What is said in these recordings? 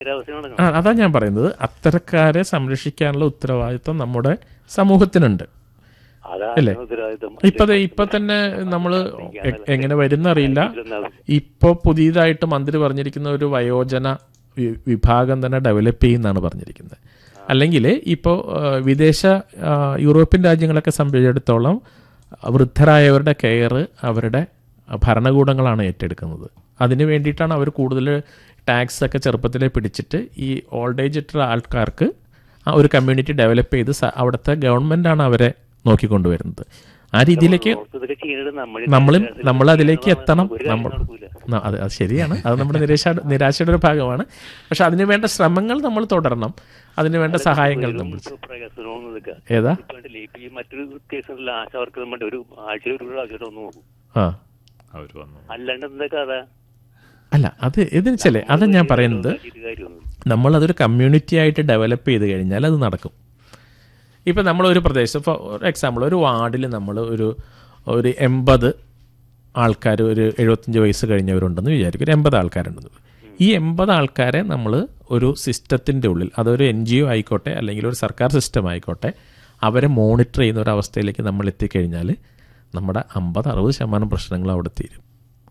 ഒരവസ്ഥ ആ, നടക്കണം അതാ ഞാൻ പറയുന്നത് അത്തരക്കാരെ സംരക്ഷിക്കാനുള്ള ഉത്തരവാദിത്വം നമ്മുടെ സമൂഹത്തിനുണ്ട് അതാണ് അല്ലേ? ഉത്തരവാദിത്വം ഇപ്പൊ ദേ ഇപ്പൊ തന്നെ നമ്മൾ എങ്ങനെ വരുന്നറിയില്ല ഇപ്പൊ പുതിയതായിട്ട് മന്ത്രി പറഞ്ഞിരിക്കുന്ന ഒരു വയോജന വി- വിഭാഗം തന്നെ ഡെവലപ്പ് ചെയ്യുന്നതാണ് പറഞ്ഞിരിക്കുന്നത് അല്ലെങ്കിൽ ഇപ്പോൾ വിദേശ ആ, യൂറോപ്യൻ രാജ്യങ്ങളൊക്കെ സംബന്ധിച്ചിടത്തോളം വൃദ്ധരായവരുടെ കെയർ അവരുടെ ഭരണകൂടങ്ങളാണ് ഏറ്റെടുക്കുന്നത് അതിന് വേണ്ടിയിട്ടാണ് അവർ കൂടുതൽ ടാക്സ് ഒക്കെ ചെറുപ്പത്തിലെ പിടിച്ചിട്ട് ഈ ഓൾഡ് ഏജ് ഇട്ടുള്ള ആൾക്കാർക്ക് ആ ഒരു കമ്മ്യൂണിറ്റി ഡെവലപ്പ് ചെയ്ത് സ- അവിടുത്തെ ഗവൺമെൻറ്റാണ് അവരെ നോക്കിക്കൊണ്ടുവരുന്നത് ആ രീതിയിലേക്ക് ഇതൊക്കെ ചെയ്യുന്നത് നമ്മൾ നമ്മൾ നമ്മൾ അതിലേക്ക് എത്തണം ഒരു കാര്യം നമ്മൾ നടക്കൂല. ന- അത് അത് ശരിയാണ് അത് നമ്മുടെ നിരാശ നിരാശയുടെ ഒരു ഭാഗമാണ് പക്ഷെ അതിന് വേണ്ട ശ്രമങ്ങൾ നമ്മൾ തുടരണം അതിന് വേണ്ട സഹായങ്ങൾ നമ്മൾ ഇപ്പൊ പ്രയാസങ്ങളൊന്നും ഇതൊക്കെ. ഏതാ ഇപ്പൊ കണ്ടില്ലേ, ഇപ്പൊ ഈ മറ്റൊരു കേസിൽ ആശാവർക്ക് നമ്മുടെ ഒരു ആഴ്ചയിൽ ഒരു പ്രാവശ്യം ഒന്ന് നോക്കും ആ അവർ വന്നു അല്ലാണ്ട് എന്താ കഥ അല്ല അത് ഇതിന് വെച്ചാലേ അതാ ഞാൻ പറയുന്നത് ഇത് കാര്യമൊന്നും നമ്മൾ അതൊരു കമ്മ്യൂണിറ്റി ആയിട്ട് ഡെവലപ്പ് ചെയ്ത് കഴിഞ്ഞാൽ അത് നടക്കും ഇപ്പം നമ്മളൊരു പ്രദേശം ഫോർ എക്സാമ്പിൾ ഒരു വാർഡിൽ നമ്മൾ ഒരു ഒരു എൺപത് ആൾക്കാർ ഒരു എഴുപത്തഞ്ച് വയസ്സ് കഴിഞ്ഞവരുണ്ടെന്ന് വിചാരിക്കും ഒരു എൺപത് ആൾക്കാരുണ്ടെന്ന് ഈ എൺപത് ആൾക്കാരെ നമ്മൾ ഒരു സിസ്റ്റത്തിൻ്റെ ഉള്ളിൽ അതൊരു എൻ ജി ഒ ആയിക്കോട്ടെ അല്ലെങ്കിൽ ഒരു സർക്കാർ സിസ്റ്റം ആയിക്കോട്ടെ അവരെ മോണിറ്റർ ചെയ്യുന്ന ഒരു അവസ്ഥയിലേക്ക് നമ്മൾ എത്തിക്കഴിഞ്ഞാൽ നമ്മുടെ അമ്പത് അറുപത് ശതമാനം പ്രശ്നങ്ങൾ അവിടെ തീരും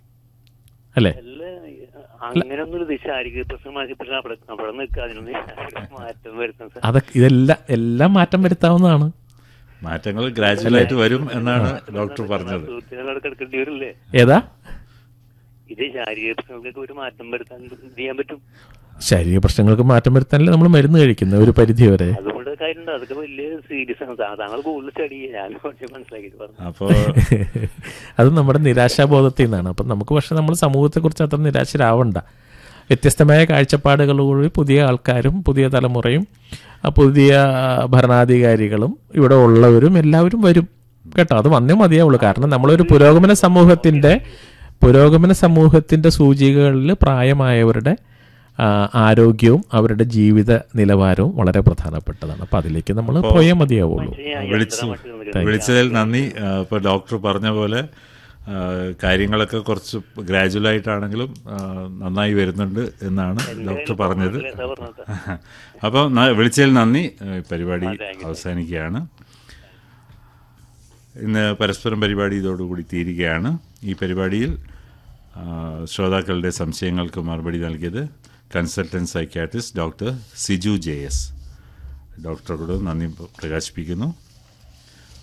അല്ലേ അല്ല അങ്ങനെയൊന്നും ഒരു ശാരീരിക പ്രശ്നമാക്കി പക്ഷെ അവിടെ അവിടെ നിൽക്കുക അതിനൊന്നും മാറ്റം വരുത്താൻ സാർ അതൊക്കെ ഇതെല്ലാം എല്ലാം മാറ്റം വരുത്താവുന്നതാണ് മാറ്റങ്ങൾ ഗ്രാജുവൽ ആയിട്ട് വരും എന്നാണ് ഡോക്ടർ പറഞ്ഞത് സുഹൃത്തിനോട് കിടക്കേണ്ടി വരില്ലേ ഏതാ ഇത് ശാരീരിക പ്രശ്നങ്ങൾക്കൊക്കെ ഒരു മാറ്റം വരുത്താൻ എന്ത് ചെയ്യാൻ പറ്റും ശാരീരിക പ്രശ്നങ്ങൾക്ക് മാറ്റം വരുത്താനല്ലേ നമ്മൾ മരുന്ന് കഴിക്കുന്നത് ഒരു പരിധി വരെ അതുകൊണ്ട് കാര്യമുണ്ട് അതൊക്കെ വലിയ സീരിയസ് ആണ് താ- താങ്കൾ കൂടുതൽ സ്റ്റഡി ചെയ്യുക ഞാൻ കുറച്ച് മനസ്സിലാക്കിയിട്ട് പറഞ്ഞു അപ്പോ അത് നമ്മുടെ നിരാശാബോധത്തിൽ നിന്നാണ് അപ്പം നമുക്ക് പക്ഷെ നമ്മൾ സമൂഹത്തെക്കുറിച്ച് അത്ര നിരാശരാവണ്ട വ്യത്യസ്തമായ കാഴ്ചപ്പാടുകളോട് പുതിയ ആൾക്കാരും പുതിയ തലമുറയും ആ, പുതിയ ഭരണാധികാരികളും ഇവിടെ ഉള്ളവരും എല്ലാവരും വരും കേട്ടോ അത് വന്നേ മതിയാവുള്ളൂ കാരണം നമ്മളൊരു പുരോഗമന സമൂഹത്തിൻ്റെ പുരോഗമന സമൂഹത്തിൻ്റെ സൂചികകളിൽ പ്രായമായവരുടെ ആ, ആരോഗ്യവും അവരുടെ ജീവിത നിലവാരവും വളരെ പ്രധാനപ്പെട്ടതാണ് അപ്പം അതിലേക്ക് നമ്മൾ പോയേ മതിയാവുള്ളൂ വിളിച്ചു വിളിച്ചതിൽ നന്ദി ആ, ഇപ്പൊ ഡോക്ടർ പറഞ്ഞ പോലെ ആ, കാര്യങ്ങളൊക്കെ കുറച്ച് ഗ്രാജുവൽ ആയിട്ടാണെങ്കിലും ആ, നന്നായി വരുന്നുണ്ട് എന്നാണ് ഡോക്ടർ പറഞ്ഞത് എന്താ പറഞ്ഞത് അപ്പോൾ വിളിച്ചതിൽ നന്ദി ആ, ഈ പരിപാടി അവസാനിക്കുകയാണ് ഇന്ന് പരസ്പരം പരിപാടി ഇതോടുകൂടി തീരുകയാണ് ഈ പരിപാടിയിൽ ആ, ശ്രോതാക്കളുടെ സംശയങ്ങൾക്ക് മറുപടി നൽകിയത് consultant psychiatrist doctor Siju J S ഡോക്ടറോട് നന്ദി പ്രകാശിപ്പിക്കുന്നു